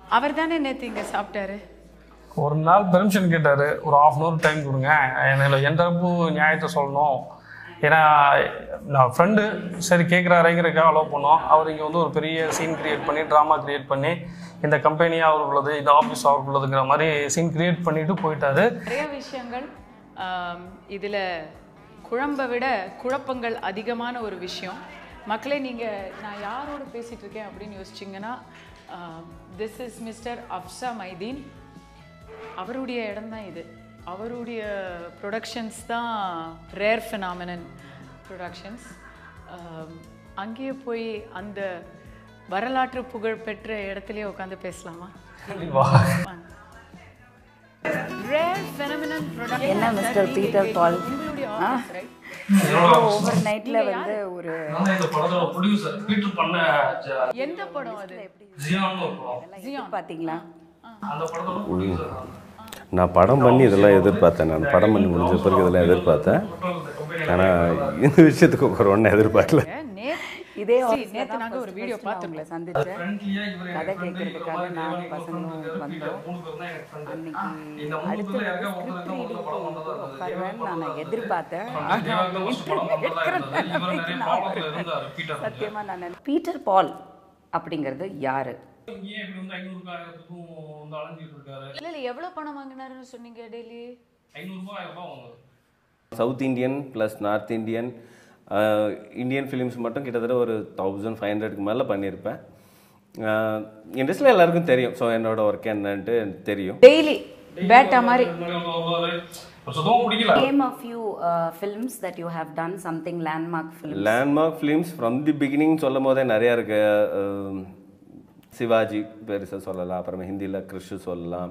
அவர் தானே நேற்று இங்கே சாப்பிட்டாரு ஒரு நாள் பெர்மிஷன் கேட்டார் ஒரு ஆஃப் அன் ஹவர் டைம் கொடுங்க என்னோட என் தரப்பு நியாயத்தை சொல்லணும் ஏன்னா நான் ஃப்ரெண்டு சரி கேட்குறாருங்கிறக்காக அலோவ் பண்ணோம் அவர் இங்கே வந்து ஒரு பெரிய சீன் கிரியேட் பண்ணி ட்ராமா கிரியேட் பண்ணி இந்த கம்பெனி அவர் உள்ளது இந்த ஆஃபீஸ் அவர் உள்ளதுங்கிற மாதிரி சீன் கிரியேட் பண்ணிட்டு போயிட்டாரு நிறைய விஷயங்கள் இதில் குழம்பை விட குழப்பங்கள் அதிகமான ஒரு விஷயம் மக்களே நீங்கள் நான் யாரோட பேசிகிட்டு இருக்கேன் அப்படின்னு யோசிச்சிங்கன்னா this is mister Afsa Mydeen அவருடைய இடம் தான் இது அவருடைய ப்ரொடக்ஷன்ஸ் தான் ரேர் ஃபினாமினன் ப்ரொடக்ஷன்ஸ் அங்கேயே போய் அந்த வரலாற்று புகழ் பெற்ற இடத்துலயே உட்காந்து பேசலாமா ரேர் phenomenon production என்ன that மிஸ்டர் நீங்க பீட்டர் கேட்டீங்க. பால் உங்களுடைய ஆ? office, right? ஓவர் நைட்ல வந்து ஒரு இந்த படத்தோட ப்ரொடியூசர் பீட்டர் பண்ண எந்த படம் அது ஜியான்னு ஒரு படம் பாத்தீங்களா அந்த படத்தோட ப்ரொடியூசர் நான் படம் பண்ணி இதெல்லாம் எதிர்பார்த்தேன் நான் படம் பண்ணி முடிஞ்ச பிறகு இதெல்லாம் எதிர்பார்த்தேன் ஆனால் இந்த விஷயத்துக்கு ஒரு ஒன்றும் எதிர்பார்க்கல நேத்து இதே See, office ல நேத்து தான் நாங்க ஒரு first வீடியோ first நான் உங்களை பார்த்தோம் சந்திச்சேன் ஃப்ரெண்ட்லியா இவரு கதை எனக்கு friend இருக்கிற கேட்கறதுக்காக மாதிரி நானும் இவரு பசங்களும் friend வந்தோம். மூணு பேர் தான் எனக்கு friend. அன்னைக்கு இந்த மூணு அடுத்து பேர்ல யாருக்கா script ஒருத்தருக்கு reading முதல்ல படம் வந்ததா இருந்தது. உட்காருவேன்னு நான் எதிர்பார்த்தேன் From ஆனா தேவாங்க first படம் வந்ததா இருந்தது. இவரு நிறைய நான் problemsல இருந்தாரு, பீட்டர் வந்து. சத்தியமா நான் நினை- பீட்டர் பால் அப்படிங்கிறது யாரு இங்கேயே இப்படி வந்து ஐநூறுக்கு ஆயிரத்துக்கும் வந்து அலைஞ்சிட்டு இருக்காரு இல்ல இல்ல எவ்வளவு பணம் வாங்கினாருன்னு சொன்னீங்க டெய்லி ஐநூறு ரூபாய் ஆயிரம் ரூபாய் வாங்குது south Indian plus north Indian Indian films மட்டும் கிட்டத்தட்ட ஒரு தௌசண்ட் ஃபைவ் ஹண்ட்ரட்க்கு மேலே பண்ணியிருப்பேன் இண்டஸ்ட்ரியில் எல்லாருக்கும் தெரியும் ஸோ என்னோட ஒர்க் என்னன்ட்டு எனக்கு தெரியும் டெய்லி பேட்டா மாதிரி முன்னாடி வந்து வருவாரு. இப்ப சுத்தமா பிடிக்கல name a few uh, films that you have done something landmark films landmark films from the beginning சொல்லும் போதே நிறையா இருக்கு அஹ், சிவாஜி பெருசாக சொல்லலாம் அப்புறமா ஹிந்தியில் கிறிஷு சொல்லலாம்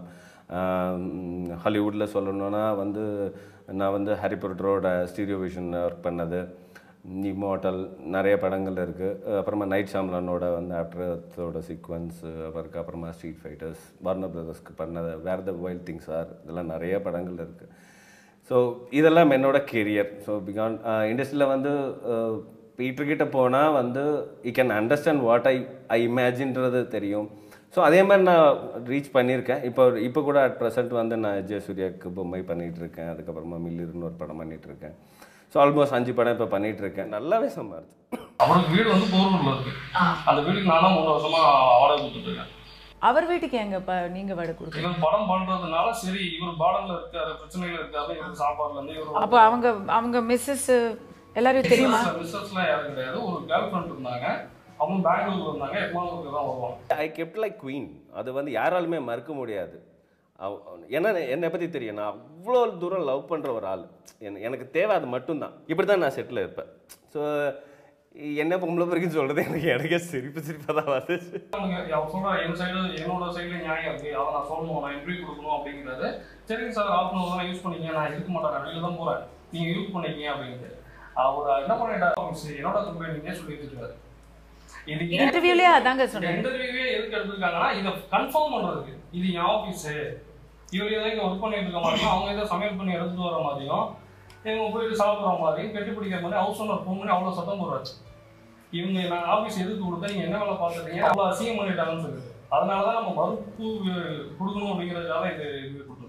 ஹாலிவுட்டில் சொல்லணும்னா வந்து நான் வந்து ஹரிபுரோட ஸ்டீரியோ விஷன் ஒர்க் பண்ணது இம்மோட்டல் நிறைய படங்கள் இருக்குது அப்புறமா நைட் ஷாம்லானோட வந்து ஆஃப்டரோட சீக்வன்ஸ் அவருக்கு அப்புறமா ஸ்ட்ரீட் ஃபைட்டர்ஸ் வார்னர் பிரதர்ஸ்க்கு பண்ணது where the wild things are இதெல்லாம் நிறைய படங்கள் இருக்குது ஸோ இதெல்லாம் என்னோட கெரியர் ஸோ பிகான் இண்டஸ்ட்ரியில் வந்து பீட்டர்கிட்ட போனால் வந்து you can understand what I I இமேஜின்றது தெரியும் ஸோ அதே மாதிரி நான் ரீச் பண்ணியிருக்கேன் இப்போ இப்போ கூட அட் ப்ரெசென்ட் வந்து நான் ஜெய சூர்யாவுக்கு பொம்மை பண்ணிகிட்டு இருக்கேன் அதுக்கப்புறமா மில்லிருன்னு ஒரு படம் பண்ணிகிட்டு இருக்கேன் ஸோ ஆல்மோஸ்ட் அஞ்சு படம் இப்போ பண்ணிகிட்டு இருக்கேன் நல்லாவே சம்பாரிச்சு அவருக்கு வீடு வந்து போரூர்ல இருக்கு அந்த வீட்டுக்கு நான் தான் மூணு வருஷமா வாடகை கொடுத்துட்டு இருக்கேன் அவர் வீட்டுக்கு எங்க ப- நீங்க வாடகை கொடுக்குறீங்க இவர் படம் பண்றதுனால சரி இவர் பாடல்ல இருக்காரு பிரச்சனைகள் இருக்காரு இவருக்கு சாப்பாடுல இருந்து இவர் அப்போ அவங்க அவங்க மிஸ்ஸஸ் எல்லாரையும் தெரியுமா மிஸ்ஸஸ்லாம் யாரும் கிடையாது ஒரு கேர்ள் ஃப்ரெண்ட் இருந்தாங்க அவங்க பெங்களூர்ல இருந்தாங்க எப்போதும் தான் வருவாங்க ஐ கெப்ட் லைக் குவீன் அது வந்து யாராலுமே மறுக்க முடியாது அவ- ஏன்னா என்னை பற்றி தெரியும் நான் அவ்வளோ தூரம் லவ் பண்ணுற ஒரு ஆள் என- எனக்கு தேவை அது மட்டும்தான் இப்படி தான் நான் செட்டில் இருப்பேன் ஸோ என்ன பொம்பளை பிறகு சொல்கிறது எனக்கு எனக்கே சிரிப்பு சிரிப்பாக தான் வந்துச்சு அவங்க அவர் சொல்றா என் சைடு என்னோட சைடுல நியாயம் இருக்கு அதை நான் சொல்லணும் நான் இன்டர்வியூ கொடுக்கணும் அப்படிங்கிறாரு சரிங்க சார் ஆஃப் அன் தான் யூஸ் பண்ணிக்க நான் இருக்க மாட்டேன் நான் வெளியில தான் போறேன் நீங்க யூஸ் பண்ணிக்கங்க அப்படின்ட்டு அவர் என்ன பண்ணிட்டாரு என்னோட கம்பெனிங்க சொல்லிட்டு இருக்காரு இது ஏன் இன்டர்வியூலயே அதாங்க இந்த சொன்னேன் இன்டர்வியூவே எதுக்கு எடுத்திருக்காங்கன்னா இதை கன்ஃபார்ம் பண்றதுக்கு இது என் ஆஃபீஸு இவர் ஏதோ இங்கே ஒர்க் பண்ணிட்டு இருக்க மாதிரியும் அவங்க ஏதோ சமையல் பண்ணி எடுத்துட்டு வர மாதிரியும் இவங்க போயிட்டு சாப்பிட்ற மாதிரியும் கட்டி பிடிக்கிற மாதிரி ஹவுஸ் ஓனர் ஃபோன் பண்ணி அவ்வளோ சத்தம் போடுறாச்சு இவங்க நான் ஆஃபீஸ் எதுக்கு கொடுத்தா நீங்கள் என்ன வேலை பார்த்துட்டீங்க அவ்வளோ அசிங்கம் பண்ணிட்டாங்கன்னு சொல்லுது அதனால தான் நம்ம மறுப்பு கொடுக்கணும் அப்படிங்கிறதுக்காக இது இது கொடுத்துருக்கோம்